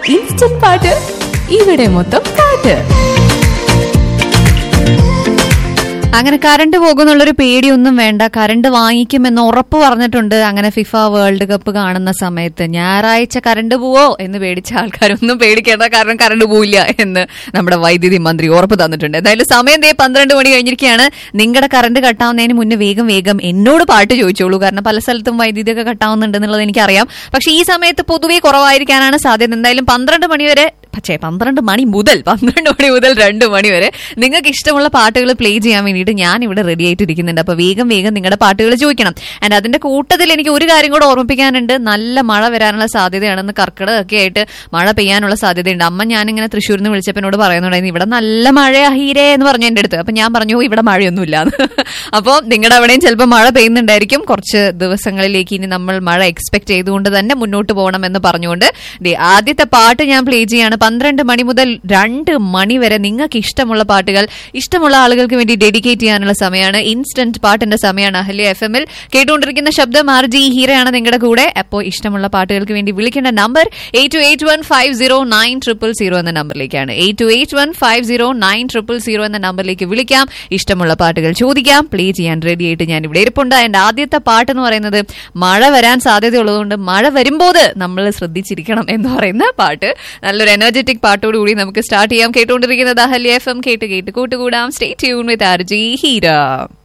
instant പാട്ട് ഇവിടെ മൊത്തം പാട്ട് അങ്ങനെ കറണ്ട് പോകുന്നുള്ളൊരു പേടിയൊന്നും വേണ്ട കറണ്ട് വാങ്ങിക്കുമെന്ന് ഉറപ്പ് പറഞ്ഞിട്ടുണ്ട് അങ്ങനെ ഫിഫ വേൾഡ് കപ്പ് കാണുന്ന സമയത്ത് ഞായറാഴ്ച കറണ്ട് പോവോ എന്ന് പേടിച്ച ആൾക്കാരൊന്നും പേടിക്കേണ്ട കാരണം കറണ്ട് പോവില്ല എന്ന് നമ്മുടെ വൈദ്യുതി മന്ത്രി ഉറപ്പ് തന്നിട്ടുണ്ട് എന്തായാലും സമയം ദേ പന്ത്രണ്ട് മണി കഴിഞ്ഞിരിക്കുകയാണ് നിങ്ങളുടെ കറണ്ട് കട്ടാവുന്നതിന് മുന്നേ വേഗം വേഗം എന്നോട് പാട്ട് ചോദിച്ചോളൂ കാരണം പല സ്ഥലത്തും വൈദ്യുതി ഒക്കെ കട്ടാവുന്നുണ്ട് എന്നുള്ളത് എനിക്കറിയാം പക്ഷെ ഈ സമയത്ത് പൊതുവേ കുറവായിരിക്കാനാണ് സാധ്യത എന്തായാലും പന്ത്രണ്ട് മണി വരെ പക്ഷേ പന്ത്രണ്ട് മണി മുതൽ പന്ത്രണ്ട് മണി മുതൽ രണ്ട് മണി വരെ നിങ്ങൾക്ക് ഇഷ്ടമുള്ള പാട്ടുകൾ പ്ലേ ചെയ്യാൻ വേണ്ടിയിട്ട് ഞാൻ ഇവിടെ റെഡി ആയിട്ടിരിക്കുന്നുണ്ട് അപ്പൊ വേഗം വേഗം നിങ്ങളുടെ പാട്ടുകൾ ചോദിക്കണം ആൻഡ് അതിന്റെ കൂട്ടത്തിൽ എനിക്ക് ഒരു കാര്യം കൂടെ ഓർമ്മിപ്പിക്കാനുണ്ട് നല്ല മഴ വരാനുള്ള സാധ്യതയാണെന്ന് കർക്കിടകമൊക്കെ ആയിട്ട് മഴ പെയ്യാനുള്ള സാധ്യതയുണ്ട് അമ്മ ഞാനിങ്ങനെ തൃശ്ശൂരിൽ നിന്ന് വിളിച്ചപ്പോൾ എന്നോട് പറയുന്നുണ്ടായിരുന്നു ഇവിടെ നല്ല മഴയാ ഹീരേ എന്ന് പറഞ്ഞു എൻ്റെ അടുത്ത് അപ്പൊ ഞാൻ പറഞ്ഞു "ഓ, ഇവിടെ മഴയൊന്നുമില്ല അപ്പോൾ നിങ്ങളുടെ അവിടെയും ചിലപ്പോൾ മഴ പെയ്യുന്നുണ്ടായിരിക്കും കുറച്ച് ദിവസങ്ങളിലേക്ക് ഇനി നമ്മൾ മഴ എക്സ്പെക്ട് ചെയ്തുകൊണ്ട് തന്നെ മുന്നോട്ട് പോകണം എന്ന് പറഞ്ഞുകൊണ്ട് ദേ ആദ്യത്തെ പാട്ട് ഞാൻ പ്ലേ ചെയ്യാണ് പന്ത്രണ്ട് മണി മുതൽ രണ്ട് മണി വരെ നിങ്ങൾക്ക് ഇഷ്ടമുള്ള പാട്ടുകൾ ഇഷ്ടമുള്ള ആളുകൾക്ക് വേണ്ടി ഡെഡിക്കേറ്റ് ചെയ്യാനുള്ള സമയമാണ് ഇൻസ്റ്റന്റ് പാട്ടിന്റെ സമയമാണ് അഹല്യ എഫ് എമ്മിൽ കേട്ടുകൊണ്ടിരിക്കുന്ന ശബ്ദം ആർ ജി ഹീറയാണ് നിങ്ങളുടെ കൂടെ അപ്പോൾ ഇഷ്ടമുള്ള പാട്ടുകൾക്ക് വേണ്ടി വിളിക്കേണ്ട number eight two eight one five zero nine triple zero എന്ന നമ്പറിലേക്കാണ് eight two eight one five zero nine triple zero എന്ന നമ്പറിലേക്ക് വിളിക്കാം ഇഷ്ടമുള്ള പാട്ടുകൾ ചോദിക്കാം പ്ലേ ചെയ്യാൻ റെഡി ആയിട്ട് ഞാൻ ഇവിടെ ഇരിപ്പുണ്ട് എന്റെ ആദ്യത്തെ പാട്ട് എന്ന് പറയുന്നത് മഴ വരാൻ സാധ്യതയുള്ളതുകൊണ്ട് മഴ വരുമ്പോൾ നമ്മൾ ശ്രദ്ധിച്ചിരിക്കണം എന്ന് പറയുന്ന പാട്ട് നല്ലൊരു എനർജറ്റിക് പാട്ടോടുകൂടി നമുക്ക് സ്റ്റാർട്ട് ചെയ്യാം കേട്ടുകൊണ്ടിരിക്കുന്നത് അഹല്യ എഫ് എം കേട്ട് കേട്ട് കൂട്ടുകൂടാം stay tune with R J Heera